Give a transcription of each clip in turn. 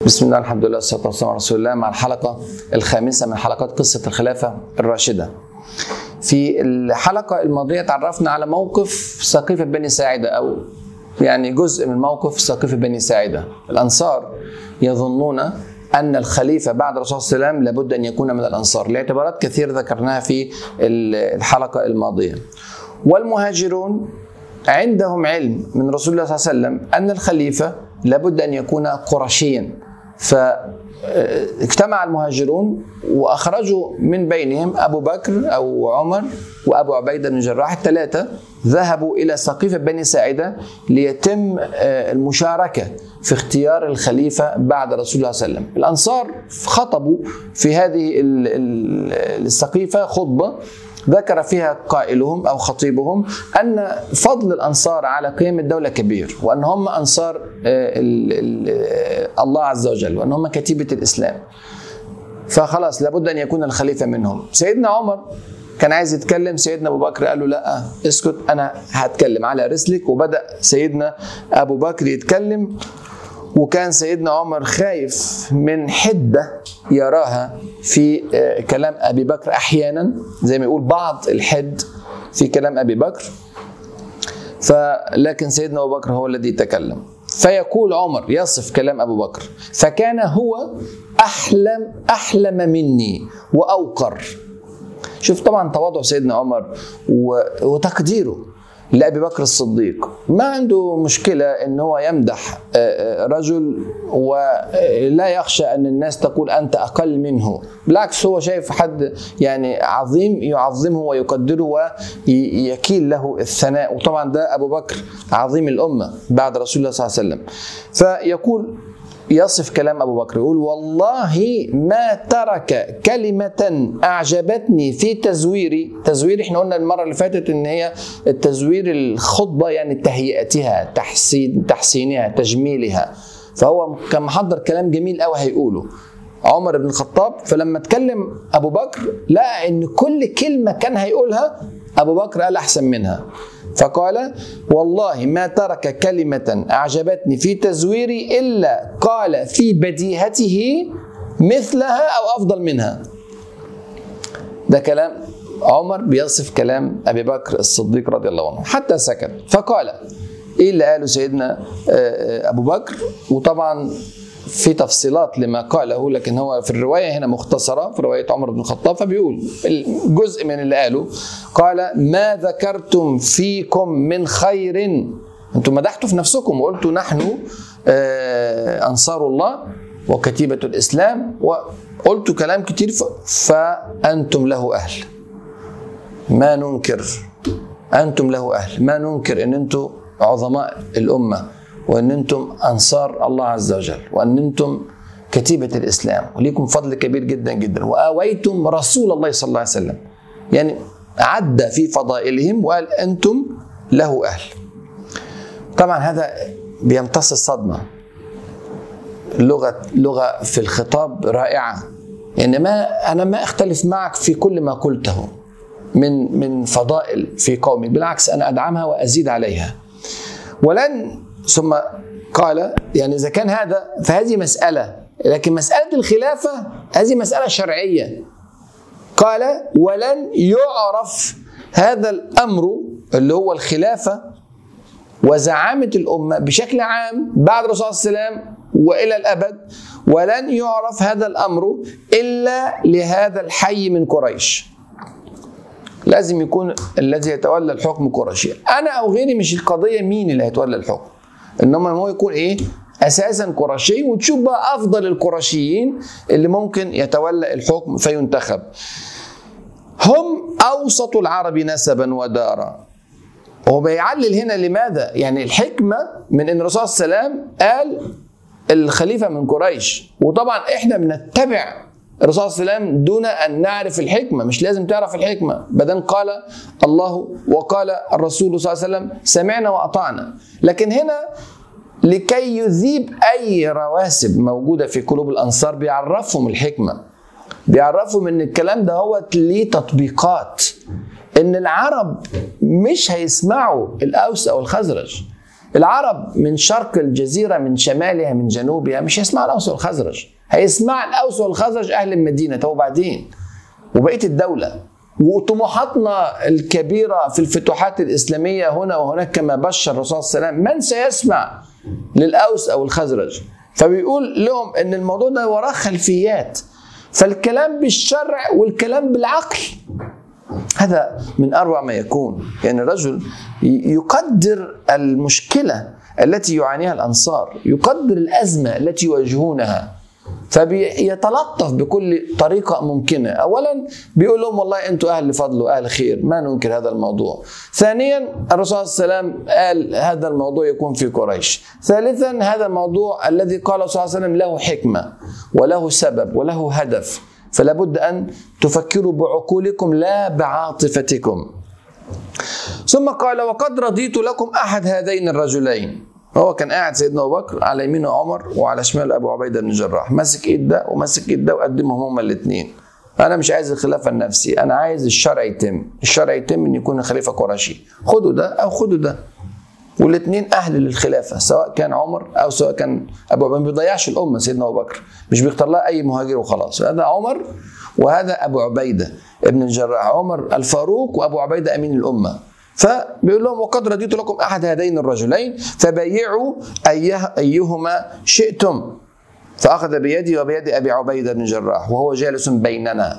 بسم الله الحمد لله والصلاه والسلام على رسول الله مع الحلقه الخامسه من حلقات قصه الخلافه الراشده. في الحلقه الماضيه تعرفنا على موقف سقيفه بني ساعده او يعني جزء من موقف سقيفه بني ساعده. الانصار يظنون ان الخليفه بعد الرسول صلى الله عليه وسلم لابد ان يكون من الانصار لاعتبارات كثير ذكرناها في الحلقه الماضيه. والمهاجرون عندهم علم من رسول الله صلى الله عليه وسلم ان الخليفه لابد ان يكون قرشيا فاجتمع المهاجرون واخرجوا من بينهم ابو بكر او عمر وابو عبيده بن الجراح الثلاثه ذهبوا الى سقيفه بني ساعده ليتم المشاركه في اختيار الخليفه بعد رسول الله صلى الله عليه وسلم. الانصار خطبوا في هذه السقيفه خطبه ذكر فيها قائلهم او خطيبهم ان فضل الانصار على قيام الدوله كبير وان هم انصار الله عز وجل وان هم كتيبه الاسلام. فخلاص لابد ان يكون الخليفه منهم. سيدنا عمر كان عايز يتكلم سيدنا ابو بكر قال له لا اسكت انا هتكلم على رسلك وبدا سيدنا ابو بكر يتكلم وكان سيدنا عمر خايف من حده يراها في كلام ابي بكر احيانا زي ما يقول بعض الحد في كلام ابي بكر فلكن سيدنا ابو بكر هو الذي تكلم فيقول عمر يصف كلام ابو بكر فكان هو احلم احلم مني واوقر شوف طبعا تواضع سيدنا عمر وتقديره لابي بكر الصديق ما عنده مشكله ان هو يمدح رجل ولا يخشى ان الناس تقول انت اقل منه بالعكس هو شايف حد يعني عظيم يعظمه ويقدره ويكيل له الثناء وطبعا ده ابو بكر عظيم الامه بعد رسول الله صلى الله عليه وسلم فيقول يصف كلام ابو بكر يقول والله ما ترك كلمه اعجبتني في تزويري تزوير احنا قلنا المره اللي فاتت ان هي التزوير الخطبه يعني تهيئتها تحسين تحسينها تجميلها فهو كان محضر كلام جميل قوي هيقوله عمر بن الخطاب فلما اتكلم ابو بكر لقى ان كل كلمه كان هيقولها ابو بكر قال احسن منها فقال والله ما ترك كلمة أعجبتني في تزويري إلا قال في بديهته مثلها أو أفضل منها ده كلام عمر بيصف كلام أبي بكر الصديق رضي الله عنه حتى سكت فقال إيه اللي قاله سيدنا أبو بكر وطبعا في تفصيلات لما قاله لكن هو في الروايه هنا مختصره في روايه عمر بن الخطاب فبيقول جزء من اللي قاله قال ما ذكرتم فيكم من خير انتم مدحتوا في نفسكم وقلتوا نحن انصار الله وكتيبه الاسلام وقلتوا كلام كتير فانتم له اهل ما ننكر انتم له اهل ما ننكر ان انتم عظماء الامه وان انتم انصار الله عز وجل وان انتم كتيبه الاسلام وليكم فضل كبير جدا جدا واويتم رسول الله صلى الله عليه وسلم يعني عد في فضائلهم وقال انتم له اهل طبعا هذا بيمتص الصدمه لغه لغه في الخطاب رائعه يعني ما انا ما اختلف معك في كل ما قلته من من فضائل في قومك بالعكس انا ادعمها وازيد عليها ولن ثم قال يعني اذا كان هذا فهذه مساله لكن مساله الخلافه هذه مساله شرعيه قال ولن يعرف هذا الامر اللي هو الخلافه وزعامه الامه بشكل عام بعد الرسول صلى الله عليه وسلم والى الابد ولن يعرف هذا الامر الا لهذا الحي من قريش لازم يكون الذي يتولى الحكم قرشي انا او غيري مش القضيه مين اللي هيتولى الحكم انما هو يكون ايه اساسا قرشي وتشوف بقى افضل القرشيين اللي ممكن يتولى الحكم فينتخب هم اوسط العرب نسبا ودارا هو بيعلل هنا لماذا يعني الحكمه من ان الرسول صلى الله عليه وسلم قال الخليفه من قريش وطبعا احنا بنتبع الرسول صلى الله عليه وسلم دون ان نعرف الحكمه مش لازم تعرف الحكمه بدل قال الله وقال الرسول صلى الله عليه وسلم سمعنا واطعنا لكن هنا لكي يذيب اي رواسب موجوده في قلوب الانصار بيعرفهم الحكمه بيعرفهم ان الكلام ده هو ليه تطبيقات ان العرب مش هيسمعوا الاوس او الخزرج العرب من شرق الجزيرة من شمالها من جنوبها مش هيسمع الأوس والخزرج هيسمع الأوس والخزرج أهل المدينة تو بعدين وبقية الدولة وطموحاتنا الكبيرة في الفتوحات الإسلامية هنا وهناك كما بشر الرسول صلى الله عليه وسلم من سيسمع للأوس أو الخزرج فبيقول لهم ان الموضوع ده وراه خلفيات فالكلام بالشرع والكلام بالعقل هذا من اروع ما يكون يعني الرجل يقدر المشكله التي يعانيها الانصار يقدر الازمه التي يواجهونها فبيتلطف بكل طريقة ممكنة أولا بيقول لهم والله أنتم أهل فضل وأهل خير ما ننكر هذا الموضوع ثانيا الرسول صلى الله عليه وسلم قال هذا الموضوع يكون في قريش ثالثا هذا الموضوع الذي قال صلى الله عليه وسلم له حكمة وله سبب وله هدف فلا بد أن تفكروا بعقولكم لا بعاطفتكم ثم قال وقد رضيت لكم أحد هذين الرجلين هو كان قاعد سيدنا ابو بكر على يمينه عمر وعلى شماله ابو عبيده بن الجراح ماسك ايد ده وماسك ايد ده وقدمهم هما الاثنين انا مش عايز الخلافه النفسي انا عايز الشرع يتم الشرع يتم ان يكون الخليفه قرشي خدوا ده او خدوا ده والاثنين اهل للخلافه سواء كان عمر او سواء كان ابو عبيده ما بيضيعش الامه سيدنا ابو بكر مش بيختار لها اي مهاجر وخلاص هذا عمر وهذا ابو عبيده ابن الجراح عمر الفاروق وابو عبيده امين الامه فبيقول لهم وقد رضيت لكم احد هذين الرجلين فبايعوا أيه ايهما شئتم فاخذ بيدي وبيد ابي عبيده بن الجراح وهو جالس بيننا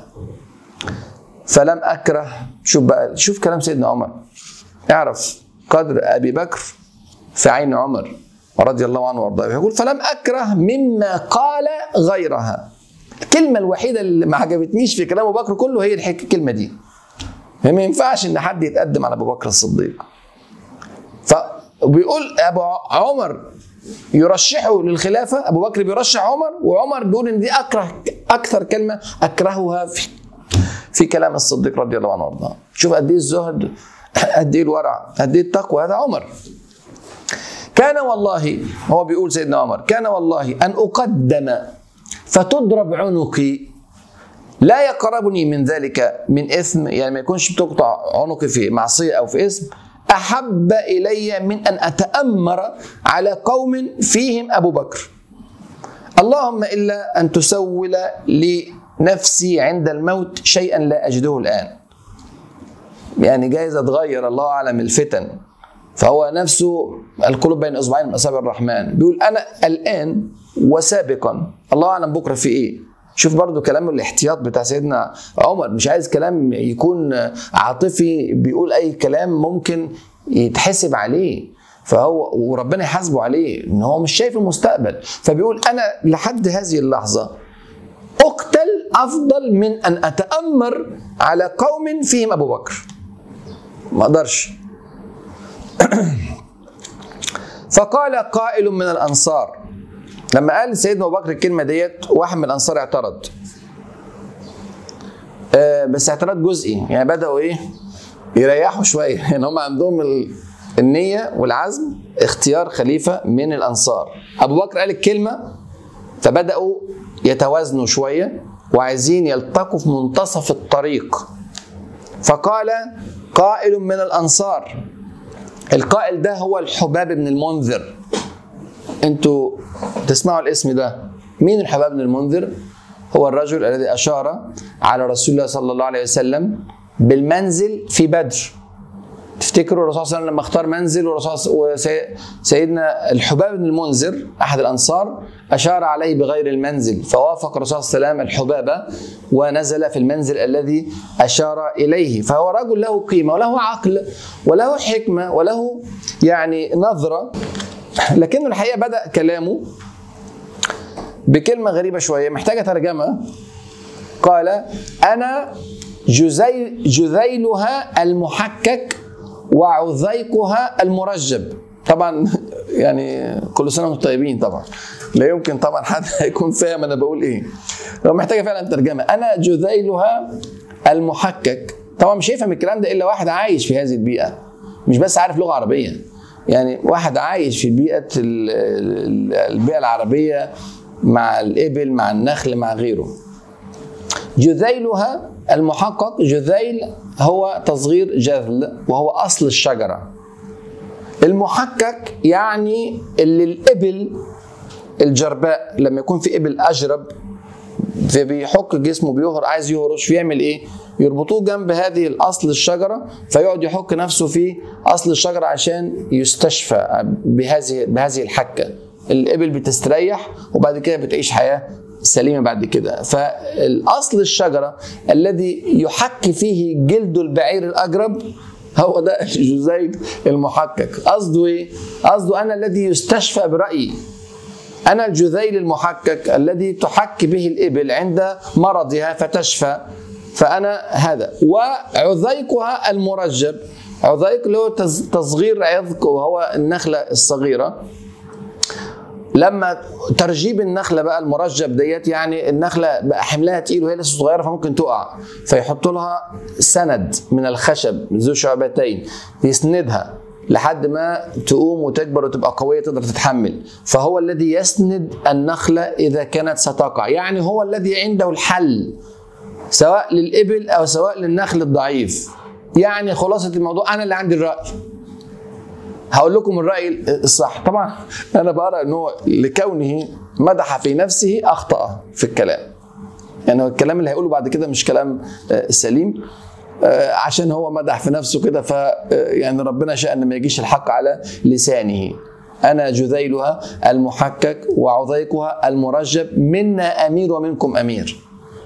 فلم اكره شوف بقى شوف كلام سيدنا عمر اعرف قدر ابي بكر في عين عمر رضي الله عنه وارضاه يقول فلم اكره مما قال غيرها الكلمه الوحيده اللي ما عجبتنيش في كلام ابو بكر كله هي الكلمه دي ما ينفعش ان حد يتقدم على ابو بكر الصديق فبيقول ابو عمر يرشحه للخلافه ابو بكر بيرشح عمر وعمر بيقول ان دي اكره اكثر كلمه اكرهها في في كلام الصديق رضي الله عنه وارضاه شوف قد ايه الزهد قد ايه الورع قد ايه التقوى هذا عمر كان والله هو بيقول سيدنا عمر كان والله ان اقدم فتضرب عنقي لا يقربني من ذلك من اثم يعني ما يكونش بتقطع عنقي في معصيه او في اثم احب الي من ان اتامر على قوم فيهم ابو بكر اللهم الا ان تسول لنفسي عند الموت شيئا لا اجده الان يعني جايز اتغير الله اعلم الفتن فهو نفسه القلوب بين اصبعين من اصابع الرحمن بيقول انا الان وسابقا الله اعلم بكره في ايه شوف برضو كلام الاحتياط بتاع سيدنا عمر مش عايز كلام يكون عاطفي بيقول اي كلام ممكن يتحسب عليه فهو وربنا يحاسبه عليه ان هو مش شايف المستقبل فبيقول انا لحد هذه اللحظه اقتل افضل من ان اتامر على قوم فيهم ابو بكر ما اقدرش فقال قائل من الانصار لما قال سيدنا ابو بكر الكلمه ديت واحد من الانصار اعترض آه بس اعتراض جزئي يعني بداوا ايه يريحوا شويه يعني هم عندهم النيه والعزم اختيار خليفه من الانصار ابو بكر قال الكلمه فبداوا يتوازنوا شويه وعايزين يلتقوا في منتصف الطريق فقال قائل من الانصار القائل ده هو الحباب بن المنذر انتوا تسمعوا الاسم ده مين الحباب بن المنذر هو الرجل الذي اشار على رسول الله صلى الله عليه وسلم بالمنزل في بدر تفتكروا الرسول صلى الله عليه وسلم لما اختار منزل والرسول سيدنا الحباب بن المنذر احد الانصار اشار عليه بغير المنزل فوافق الرسول صلى الله عليه وسلم الحبابه ونزل في المنزل الذي اشار اليه فهو رجل له قيمه وله عقل وله حكمه وله يعني نظره لكنه الحقيقه بدا كلامه بكلمه غريبه شويه محتاجه ترجمه قال انا جزيل جذيلها المحكك وعذيقها المرجب طبعا يعني كل سنه وانتم طيبين طبعا لا يمكن طبعا حد هيكون فاهم انا بقول ايه هو محتاجه فعلا ترجمه انا جذيلها المحكك طبعا مش هيفهم الكلام ده الا واحد عايش في هذه البيئه مش بس عارف لغه عربيه يعني واحد عايش في بيئه البيئه العربيه مع الابل مع النخل مع غيره جذيلها المحقق جذيل هو تصغير جذل وهو اصل الشجره المحكك يعني اللي الإبل الجرباء لما يكون في إبل أجرب فبيحك جسمه بيهر عايز يهرش بيعمل ايه؟ يربطوه جنب هذه الاصل الشجره فيقعد يحك نفسه في اصل الشجره عشان يستشفى بهذه بهذه الحكه. الابل بتستريح وبعد كده بتعيش حياه سليمه بعد كده فالاصل الشجره الذي يحك فيه جلد البعير الاجرب هو ده الجزيء المحكك قصده ايه قصده انا الذي يستشفى برايي انا الجذيل المحكك الذي تحك به الابل عند مرضها فتشفى فانا هذا وعذيقها المرجب عذيق اللي هو تصغير عذق وهو النخله الصغيره لما ترجيب النخله بقى المرجب ديت يعني النخله بقى حملها تقيل وهي لسه صغيره فممكن تقع فيحط لها سند من الخشب ذو شعبتين يسندها لحد ما تقوم وتكبر وتبقى قويه تقدر تتحمل فهو الذي يسند النخله اذا كانت ستقع يعني هو الذي عنده الحل سواء للابل او سواء للنخل الضعيف يعني خلاصه الموضوع انا اللي عندي الراي هقول لكم الراي الصح طبعا انا بقرا ان هو لكونه مدح في نفسه اخطا في الكلام يعني الكلام اللي هيقوله بعد كده مش كلام سليم عشان هو مدح في نفسه كده ف يعني ربنا شاء ان ما يجيش الحق على لسانه انا جذيلها المحكك وعضيقها المرجب منا امير ومنكم امير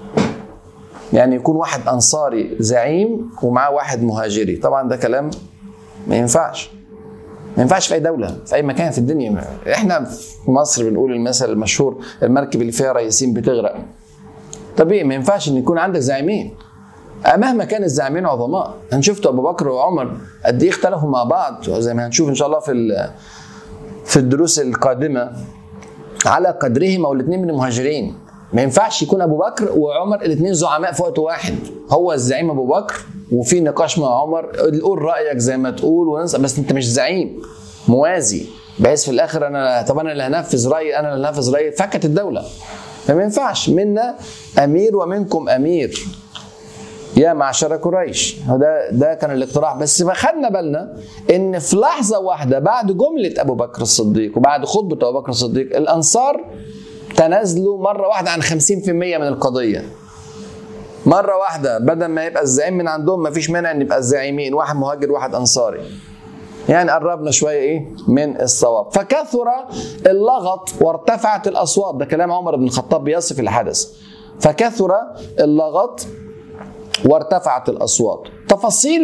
يعني يكون واحد انصاري زعيم ومعاه واحد مهاجري طبعا ده كلام ما ينفعش ما ينفعش في اي دوله في اي مكان في الدنيا احنا في مصر بنقول المثل المشهور المركب اللي فيها رئيسين بتغرق طبيعي ما ينفعش ان يكون عندك زعيمين مهما كان الزعيمين عظماء هنشوف ابو بكر وعمر قد ايه اختلفوا مع بعض زي ما هنشوف ان شاء الله في في الدروس القادمه على قدرهما والاثنين من المهاجرين ما ينفعش يكون ابو بكر وعمر الاثنين زعماء في وقت واحد هو الزعيم ابو بكر وفي نقاش مع عمر قول رايك زي ما تقول وننسى بس انت مش زعيم موازي بحيث في الاخر انا طب انا اللي هنفذ رايي انا اللي هنفذ رايي فكت الدوله فما ينفعش منا امير ومنكم امير يا معشر قريش ده ده كان الاقتراح بس ما خدنا بالنا ان في لحظه واحده بعد جمله ابو بكر الصديق وبعد خطبه ابو بكر الصديق الانصار تنازلوا مره واحده عن 50% من القضيه مره واحده بدل ما يبقى الزعيم من عندهم ما فيش مانع ان يبقى الزعيمين واحد مهاجر واحد انصاري يعني قربنا شويه ايه من الصواب فكثر اللغط وارتفعت الاصوات ده كلام عمر بن الخطاب بيصف الحدث فكثر اللغط وارتفعت الاصوات تفاصيل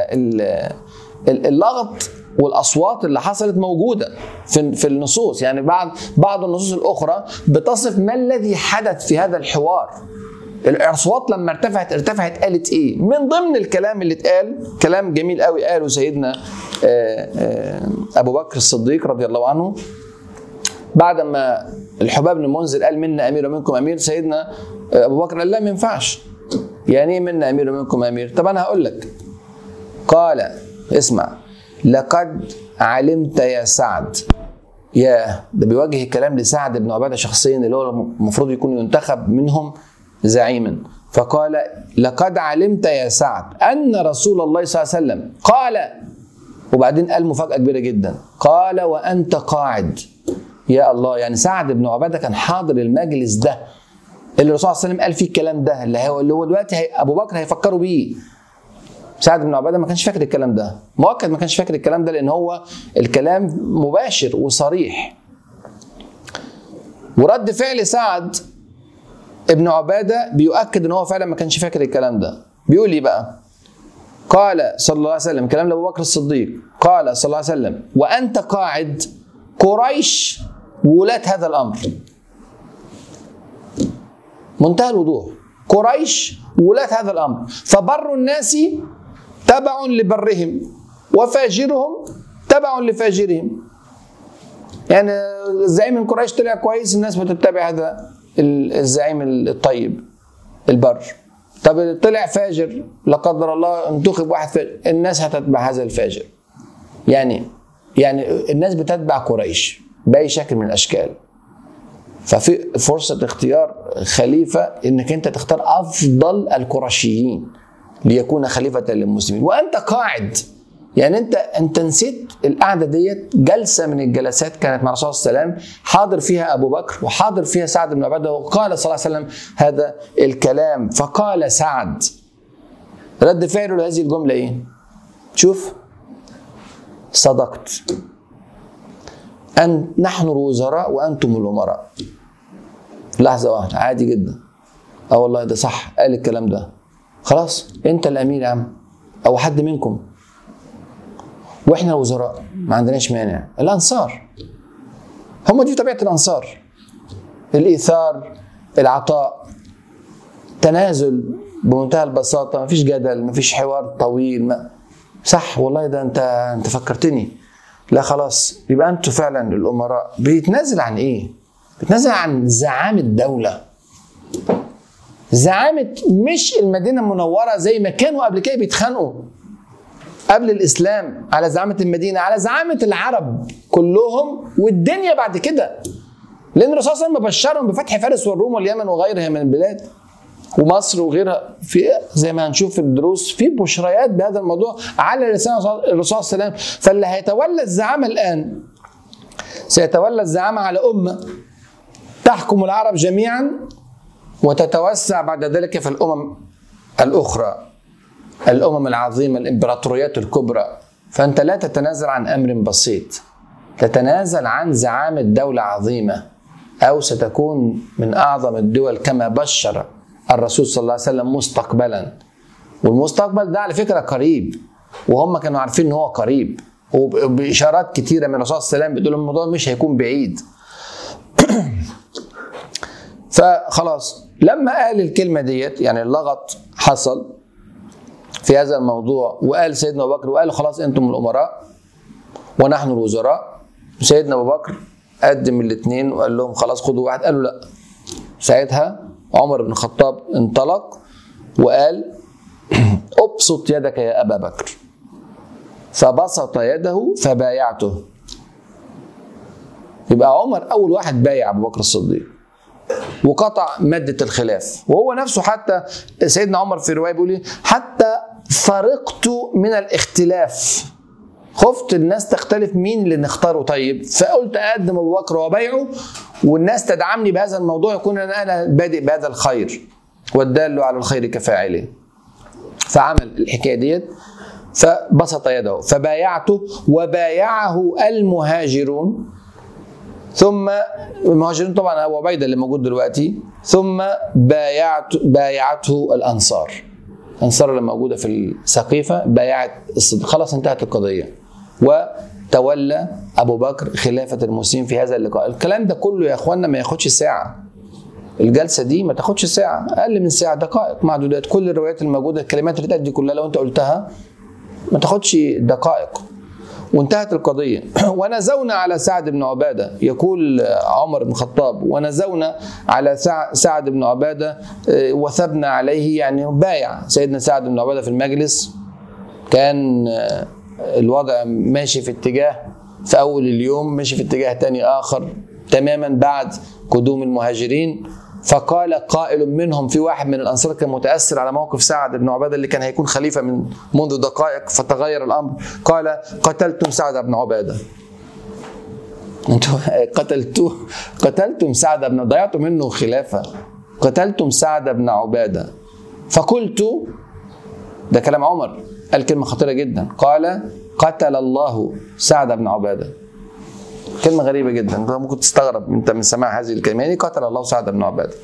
اللغط والاصوات اللي حصلت موجوده في في النصوص يعني بعض بعض النصوص الاخرى بتصف ما الذي حدث في هذا الحوار الاصوات لما ارتفعت ارتفعت قالت ايه من ضمن الكلام اللي اتقال كلام جميل قوي قاله سيدنا ابو بكر الصديق رضي الله عنه بعد ما الحباب بن المنذر قال منا امير ومنكم امير سيدنا ابو بكر قال لا ما ينفعش يعني ايه منا امير ومنكم امير طب انا هقول لك قال اسمع لقد علمت يا سعد يا ده بيوجه الكلام لسعد بن عباده شخصيا اللي هو المفروض يكون ينتخب منهم زعيما فقال لقد علمت يا سعد ان رسول الله صلى الله عليه وسلم قال وبعدين قال مفاجاه كبيره جدا قال وانت قاعد يا الله يعني سعد بن عباده كان حاضر المجلس ده اللي الرسول صلى الله عليه وسلم قال فيه الكلام ده اللي هو اللي هو دلوقتي هي ابو بكر هيفكروا بيه سعد بن عباده ما كانش فاكر الكلام ده مؤكد ما كانش فاكر الكلام ده لان هو الكلام مباشر وصريح ورد فعل سعد ابن عباده بيؤكد ان هو فعلا ما كانش فاكر الكلام ده بيقول لي بقى قال صلى الله عليه وسلم كلام لابو بكر الصديق قال صلى الله عليه وسلم وانت قاعد قريش ولاة هذا الامر منتهى الوضوح قريش ولاة هذا الامر فبر الناس تبع لبرهم وفاجرهم تبع لفاجرهم يعني الزعيم من قريش طلع كويس الناس بتتبع هذا الزعيم الطيب البر طب طلع فاجر لا قدر الله انتخب واحد فاجر الناس هتتبع هذا الفاجر يعني يعني الناس بتتبع قريش باي شكل من الاشكال ففي فرصه اختيار خليفه انك انت تختار افضل القرشيين ليكون خليفه للمسلمين وانت قاعد يعني انت انت نسيت القعده ديت جلسه من الجلسات كانت مع الرسول صلى الله عليه وسلم حاضر فيها ابو بكر وحاضر فيها سعد بن عباده وقال صلى الله عليه وسلم هذا الكلام فقال سعد رد فعله لهذه الجمله ايه؟ شوف صدقت أن نحن الوزراء وأنتم الأمراء لحظة واحدة عادي جدا اه والله ده صح قال الكلام ده خلاص انت الامير يا عم او حد منكم واحنا الوزراء ما عندناش مانع الانصار هم دي طبيعه الانصار الايثار العطاء تنازل بمنتهى البساطه ما فيش جدل ما فيش حوار طويل ما صح والله ده انت انت فكرتني لا خلاص يبقى انتوا فعلا الامراء بيتنازل عن ايه؟ بيتنازل عن زعامه دوله زعامه مش المدينه المنوره زي ما كانوا قبل كده بيتخانقوا قبل الاسلام على زعامه المدينه على زعامه العرب كلهم والدنيا بعد كده لان الرسول صلى الله عليه وسلم بشرهم بفتح فارس والروم واليمن وغيرها من البلاد ومصر وغيرها في زي ما هنشوف في الدروس في بشريات بهذا الموضوع على لسان الرسول صلى الله عليه وسلم فاللي هيتولى الزعامه الان سيتولى الزعامه على امه تحكم العرب جميعا وتتوسع بعد ذلك في الامم الاخرى الامم العظيمه الامبراطوريات الكبرى فانت لا تتنازل عن امر بسيط تتنازل عن زعامه دوله عظيمه او ستكون من اعظم الدول كما بشر الرسول صلى الله عليه وسلم مستقبلا والمستقبل ده على فكره قريب وهم كانوا عارفين ان هو قريب وباشارات كتيره من الرسول صلى الله عليه وسلم بتقول الموضوع مش هيكون بعيد فخلاص لما قال الكلمه ديت يعني اللغط حصل في هذا الموضوع وقال سيدنا ابو بكر وقال خلاص انتم الامراء ونحن الوزراء سيدنا ابو بكر قدم الاثنين وقال لهم خلاص خدوا واحد قالوا لا ساعتها عمر بن الخطاب انطلق وقال ابسط يدك يا ابا بكر فبسط يده فبايعته يبقى عمر اول واحد بايع ابو بكر الصديق وقطع مادة الخلاف وهو نفسه حتى سيدنا عمر في رواية بيقول حتى فرقت من الاختلاف خفت الناس تختلف مين اللي نختاره طيب فقلت اقدم ابو بكر وابايعه والناس تدعمني بهذا الموضوع يكون انا انا بادئ بهذا الخير والدال على الخير كفاعله فعمل الحكايه ديت فبسط يده فبايعته وبايعه المهاجرون ثم المهاجرين طبعا ابو عبيده اللي موجود دلوقتي ثم بايعت بايعته الانصار الانصار اللي موجوده في السقيفه بايعت الصديق خلاص انتهت القضيه وتولى ابو بكر خلافه المسلمين في هذا اللقاء الكلام ده كله يا اخوانا ما ياخدش ساعه الجلسه دي ما تاخدش ساعه اقل من ساعه دقائق معدودات كل الروايات الموجوده الكلمات اللي دي كلها لو انت قلتها ما تاخدش دقائق وانتهت القضية ونزونا على سعد بن عبادة يقول عمر بن الخطاب ونزونا على سعد بن عبادة وثبنا عليه يعني بايع سيدنا سعد بن عبادة في المجلس كان الوضع ماشي في اتجاه في أول اليوم ماشي في اتجاه تاني آخر تماما بعد قدوم المهاجرين فقال قائل منهم في واحد من الانصار كان متاثر على موقف سعد بن عباده اللي كان هيكون خليفه من منذ دقائق فتغير الامر قال قتلتم سعد بن عباده انتوا قتلتوه قتلتم سعد بن ضيعتم منه خلافه قتلتم سعد بن عباده فقلت ده كلام عمر قال كلمه خطيره جدا قال قتل الله سعد بن عباده كلمة غريبة جدا انت ممكن تستغرب انت من سماع هذه الكلمة يعني قتل الله سعد بن عبادة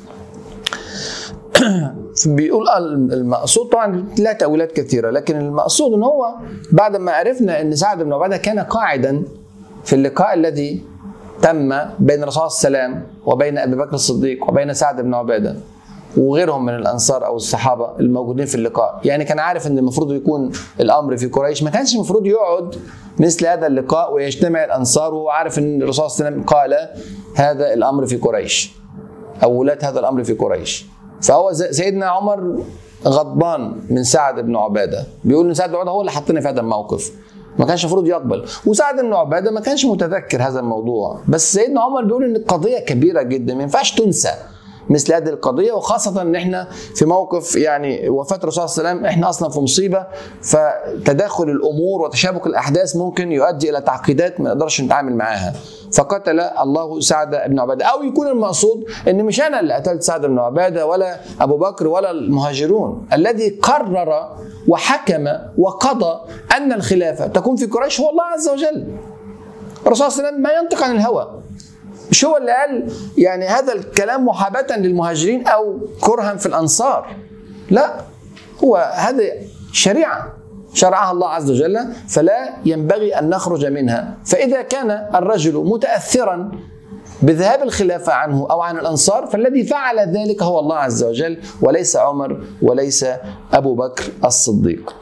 بيقول المقصود طبعا لا تأويلات كثيرة لكن المقصود ان هو بعد ما عرفنا ان سعد بن عبادة كان قاعدا في اللقاء الذي تم بين الرسول صلى الله عليه وسلم وبين ابي بكر الصديق وبين سعد بن عباده وغيرهم من الانصار او الصحابه الموجودين في اللقاء يعني كان عارف ان المفروض يكون الامر في قريش ما كانش المفروض يقعد مثل هذا اللقاء ويجتمع الانصار وهو عارف ان الرسول صلى الله عليه وسلم قال هذا الامر في قريش او ولاة هذا الامر في قريش فهو سيدنا عمر غضبان من سعد بن عباده بيقول ان سعد بن عباده هو اللي حطني في هذا الموقف ما كانش المفروض يقبل وسعد بن عباده ما كانش متذكر هذا الموضوع بس سيدنا عمر بيقول ان القضيه كبيره جدا ما ينفعش تنسى مثل هذه القضيه وخاصه ان احنا في موقف يعني وفاه الرسول صلى الله عليه وسلم احنا اصلا في مصيبه فتداخل الامور وتشابك الاحداث ممكن يؤدي الى تعقيدات ما نقدرش نتعامل معاها فقتل الله سعد بن عباده او يكون المقصود ان مش انا اللي قتلت سعد بن عباده ولا ابو بكر ولا المهاجرون الذي قرر وحكم وقضى ان الخلافه تكون في قريش هو الله عز وجل الرسول صلى الله عليه وسلم ما ينطق عن الهوى مش هو اللي قال يعني هذا الكلام محاباة للمهاجرين أو كرها في الأنصار لا هو هذه شريعة شرعها الله عز وجل فلا ينبغي أن نخرج منها فإذا كان الرجل متأثرا بذهاب الخلافة عنه أو عن الأنصار فالذي فعل ذلك هو الله عز وجل وليس عمر وليس أبو بكر الصديق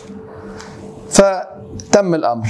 فتم الأمر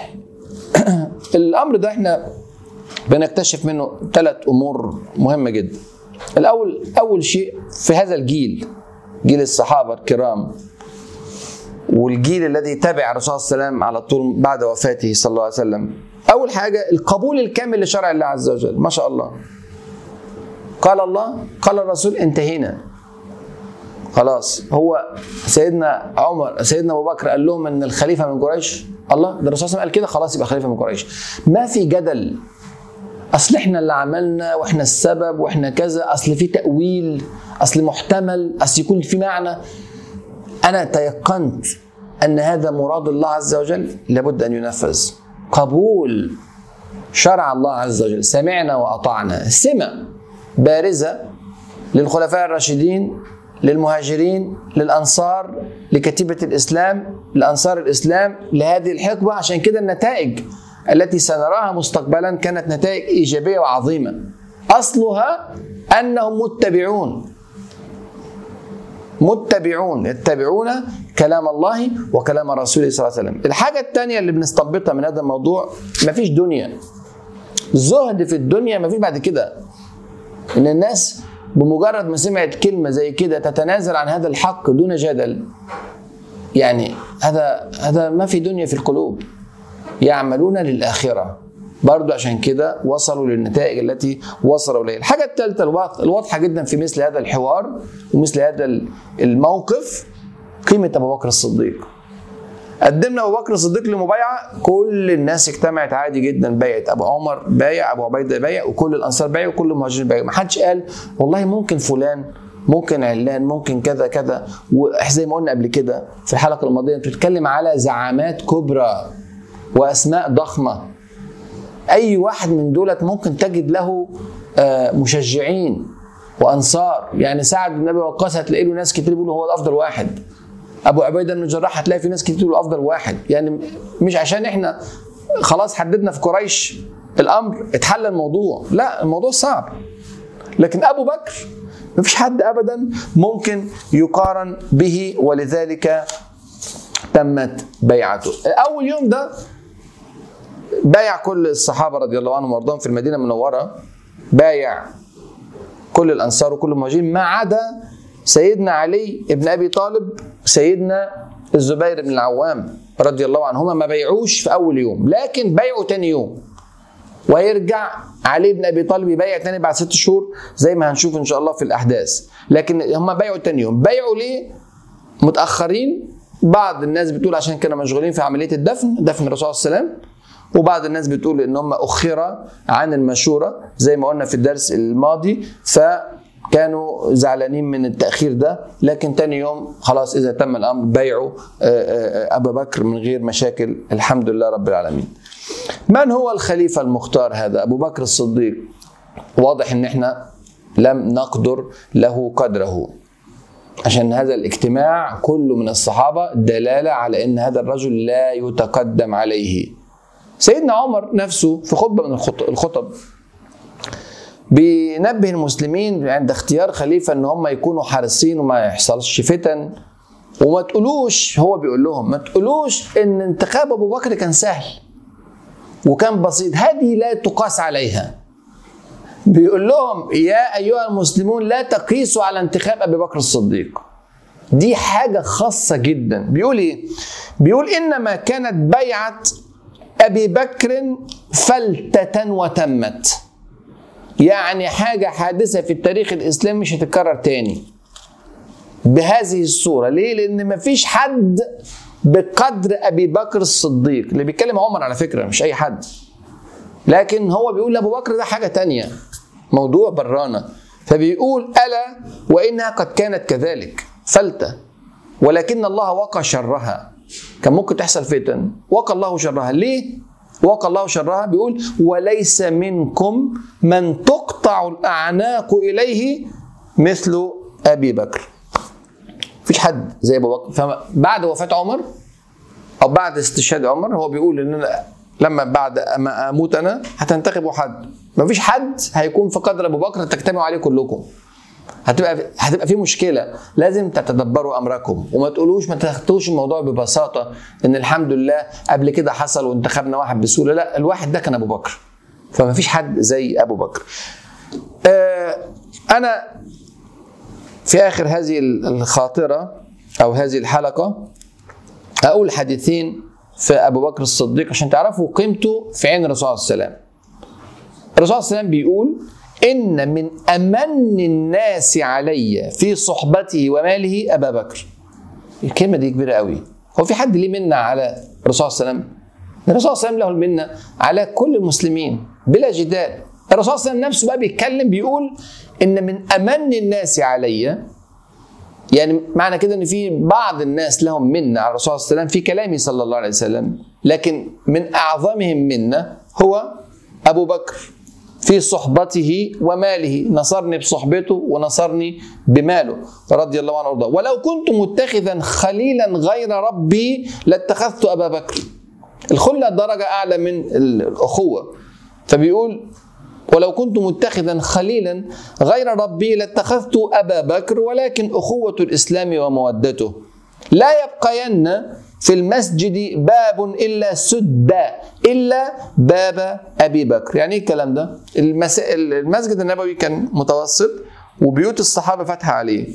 الأمر ده احنا بنكتشف منه ثلاث امور مهمه جدا. الاول اول شيء في هذا الجيل جيل الصحابه الكرام والجيل الذي تبع الرسول صلى الله عليه وسلم على طول بعد وفاته صلى الله عليه وسلم. اول حاجه القبول الكامل لشرع الله عز وجل، ما شاء الله. قال الله قال الرسول انتهينا. خلاص هو سيدنا عمر سيدنا ابو بكر قال لهم ان الخليفه من قريش الله ده الرسول صلى الله عليه وسلم قال كده خلاص يبقى خليفه من قريش ما في جدل اصل احنا اللي عملنا واحنا السبب واحنا كذا اصل في تاويل اصل محتمل اصل يكون في معنى انا تيقنت ان هذا مراد الله عز وجل لابد ان ينفذ قبول شرع الله عز وجل سمعنا واطعنا سمه بارزه للخلفاء الراشدين للمهاجرين للانصار لكتيبه الاسلام لانصار الاسلام لهذه الحقبه عشان كده النتائج التي سنراها مستقبلا كانت نتائج ايجابيه وعظيمه. اصلها انهم متبعون. متبعون يتبعون كلام الله وكلام رسوله صلى الله عليه وسلم. الحاجه الثانيه اللي بنستنبطها من هذا الموضوع مفيش دنيا. زهد في الدنيا مفيش بعد كده. ان الناس بمجرد ما سمعت كلمه زي كده تتنازل عن هذا الحق دون جدل يعني هذا هذا ما في دنيا في القلوب يعملون للآخرة برضو عشان كده وصلوا للنتائج التي وصلوا إليها الحاجة الثالثة الواضحة جدا في مثل هذا الحوار ومثل هذا الموقف قيمة أبو بكر الصديق قدمنا ابو بكر الصديق لمبايعه كل الناس اجتمعت عادي جدا بايعت ابو عمر بايع ابو عبيده بايع وكل الانصار بايع وكل المهاجرين بايع ما حدش قال والله ممكن فلان ممكن علان ممكن كذا كذا وزي ما قلنا قبل كده في الحلقه الماضيه انت بتتكلم على زعامات كبرى واسماء ضخمه اي واحد من دولت ممكن تجد له مشجعين وانصار يعني سعد بن ابي وقاص هتلاقي له ناس كتير بيقولوا هو الافضل واحد ابو عبيده بن الجراح هتلاقي في ناس كتير بيقولوا افضل واحد يعني مش عشان احنا خلاص حددنا في قريش الامر اتحل الموضوع لا الموضوع صعب لكن ابو بكر مفيش حد ابدا ممكن يقارن به ولذلك تمت بيعته اول يوم ده بايع كل الصحابه رضي الله عنهم وارضاهم في المدينه المنوره بايع كل الانصار وكل المهاجرين ما عدا سيدنا علي بن ابي طالب سيدنا الزبير بن العوام رضي الله عنهما ما بيعوش في اول يوم لكن بيعوا تاني يوم ويرجع علي بن ابي طالب يبيع تاني بعد ست شهور زي ما هنشوف ان شاء الله في الاحداث لكن هم بيعوا تاني يوم بيعوا ليه متاخرين بعض الناس بتقول عشان كانوا مشغولين في عمليه الدفن دفن الرسول صلى الله عليه وسلم وبعض الناس بتقول ان هم اخر عن المشوره زي ما قلنا في الدرس الماضي فكانوا زعلانين من التاخير ده لكن تاني يوم خلاص اذا تم الامر بيعوا ابا بكر من غير مشاكل الحمد لله رب العالمين. من هو الخليفه المختار هذا؟ ابو بكر الصديق. واضح ان احنا لم نقدر له قدره. عشان هذا الاجتماع كله من الصحابه دلاله على ان هذا الرجل لا يتقدم عليه. سيدنا عمر نفسه في خطبه من الخطب بينبه المسلمين عند اختيار خليفه ان هم يكونوا حريصين وما يحصلش فتن وما تقولوش هو بيقول لهم ما تقولوش ان انتخاب ابو بكر كان سهل وكان بسيط هذه لا تقاس عليها بيقول لهم يا ايها المسلمون لا تقيسوا على انتخاب ابي بكر الصديق دي حاجه خاصه جدا بيقول ايه بيقول انما كانت بيعه ابي بكر فلتة وتمت يعني حاجة حادثة في التاريخ الإسلامي مش هتتكرر تاني بهذه الصورة ليه؟ لأن مفيش حد بقدر أبي بكر الصديق اللي بيتكلم عمر على فكرة مش أي حد لكن هو بيقول لأبو بكر ده حاجة تانية موضوع برانة فبيقول ألا وإنها قد كانت كذلك فلتة ولكن الله وقى شرها كان ممكن تحصل فتن وقى الله شرها ليه وقى الله شرها بيقول وليس منكم من تقطع الأعناق إليه مثل أبي بكر مفيش حد زي ابو بكر فبعد وفاه عمر او بعد استشهاد عمر هو بيقول ان أنا لما بعد ما اموت انا هتنتخبوا حد مفيش حد هيكون في قدر ابو بكر تجتمعوا عليه كلكم هتبقى هتبقى في مشكله لازم تتدبروا امركم وما تقولوش ما تاخدوش الموضوع ببساطه ان الحمد لله قبل كده حصل وانتخبنا واحد بسهوله لا الواحد ده كان ابو بكر فما فيش حد زي ابو بكر آه انا في اخر هذه الخاطره او هذه الحلقه اقول حديثين في ابو بكر الصديق عشان تعرفوا قيمته في عين الرسول صلى الله عليه وسلم. الرسول صلى الله عليه وسلم بيقول ان من امن الناس علي في صحبته وماله ابا بكر. الكلمه دي كبيره قوي. هو في حد ليه منه على الرسول صلى الله عليه وسلم؟ الرسول صلى الله عليه وسلم له المنه على كل المسلمين بلا جدال. الرسول صلى الله عليه وسلم نفسه بقى بيتكلم بيقول ان من امن الناس علي يعني معنى كده ان في بعض الناس لهم منا على الرسول صلى الله عليه وسلم في كلامه صلى الله عليه وسلم لكن من اعظمهم منا هو ابو بكر في صحبته وماله نصرني بصحبته ونصرني بماله رضي الله عنه وارضاه ولو كنت متخذا خليلا غير ربي لاتخذت ابا بكر الخله درجه اعلى من الاخوه فبيقول ولو كنت متخذا خليلا غير ربي لاتخذت ابا بكر ولكن اخوه الاسلام ومودته لا يبقين في المسجد باب الا سد الا باب ابي بكر يعني ايه الكلام ده المس... المسجد النبوي كان متوسط وبيوت الصحابه فاتحه عليه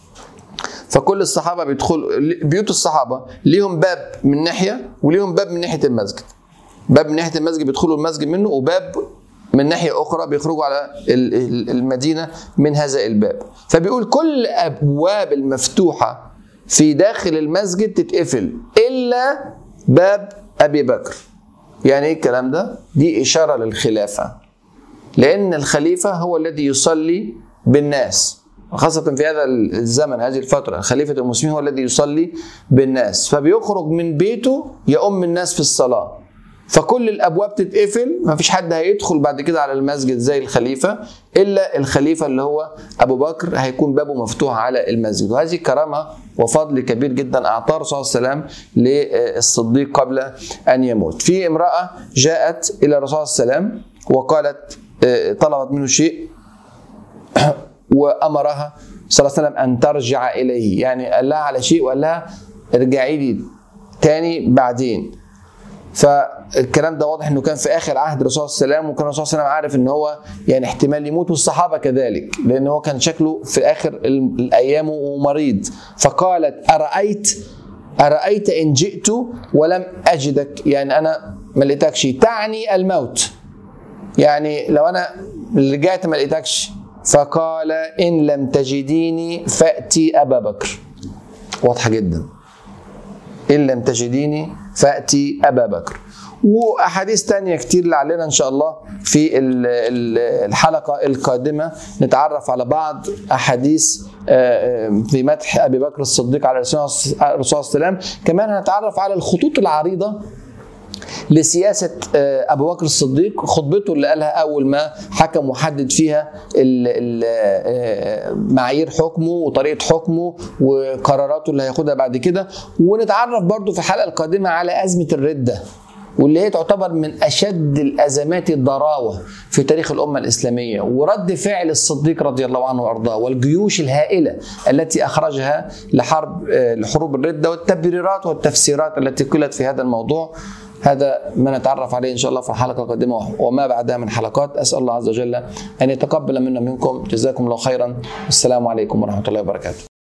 فكل الصحابه بيدخلوا بيوت الصحابه ليهم باب من ناحيه وليهم باب من ناحيه المسجد باب من ناحيه المسجد بيدخلوا المسجد منه وباب من ناحيه اخرى بيخرجوا على المدينه من هذا الباب فبيقول كل ابواب المفتوحه في داخل المسجد تتقفل الا باب ابي بكر يعني ايه الكلام ده دي اشاره للخلافه لان الخليفه هو الذي يصلي بالناس خاصة في هذا الزمن هذه الفترة خليفة المسلمين هو الذي يصلي بالناس فبيخرج من بيته يؤم الناس في الصلاة فكل الابواب تتقفل ما فيش حد هيدخل بعد كده على المسجد زي الخليفه الا الخليفه اللي هو ابو بكر هيكون بابه مفتوح على المسجد وهذه كرامه وفضل كبير جدا اعطاه الرسول صلى الله عليه وسلم للصديق قبل ان يموت في امراه جاءت الى الرسول صلى الله عليه وسلم وقالت طلبت منه شيء وامرها صلى الله عليه وسلم ان ترجع اليه يعني قال لها على شيء وقال لها ارجعي لي تاني بعدين فالكلام ده واضح انه كان في اخر عهد الرسول صلى الله عليه وسلم وكان الرسول صلى الله عليه وسلم عارف ان هو يعني احتمال يموت والصحابه كذلك لان هو كان شكله في اخر الايام ومريض فقالت ارايت ارايت ان جئت ولم اجدك يعني انا ما لقيتكش تعني الموت يعني لو انا رجعت ما لقيتكش فقال ان لم تجديني فاتي ابا بكر واضحه جدا ان لم تجديني فاتي ابا بكر واحاديث تانية كتير لعلنا ان شاء الله في الحلقه القادمه نتعرف على بعض احاديث في مدح ابي بكر الصديق على الرسول صلى الله عليه وسلم كمان هنتعرف على الخطوط العريضه لسياسة أبو بكر الصديق خطبته اللي قالها أول ما حكم وحدد فيها معايير حكمه وطريقة حكمه وقراراته اللي هياخدها بعد كده ونتعرف برضو في الحلقة القادمة على أزمة الردة واللي هي تعتبر من اشد الازمات ضراوه في تاريخ الامه الاسلاميه ورد فعل الصديق رضي الله عنه وارضاه والجيوش الهائله التي اخرجها لحرب لحروب الرده والتبريرات والتفسيرات التي قيلت في هذا الموضوع هذا ما نتعرف عليه ان شاء الله في الحلقه القادمه وما بعدها من حلقات اسال الله عز وجل ان يتقبل منا منكم جزاكم الله خيرا والسلام عليكم ورحمه الله وبركاته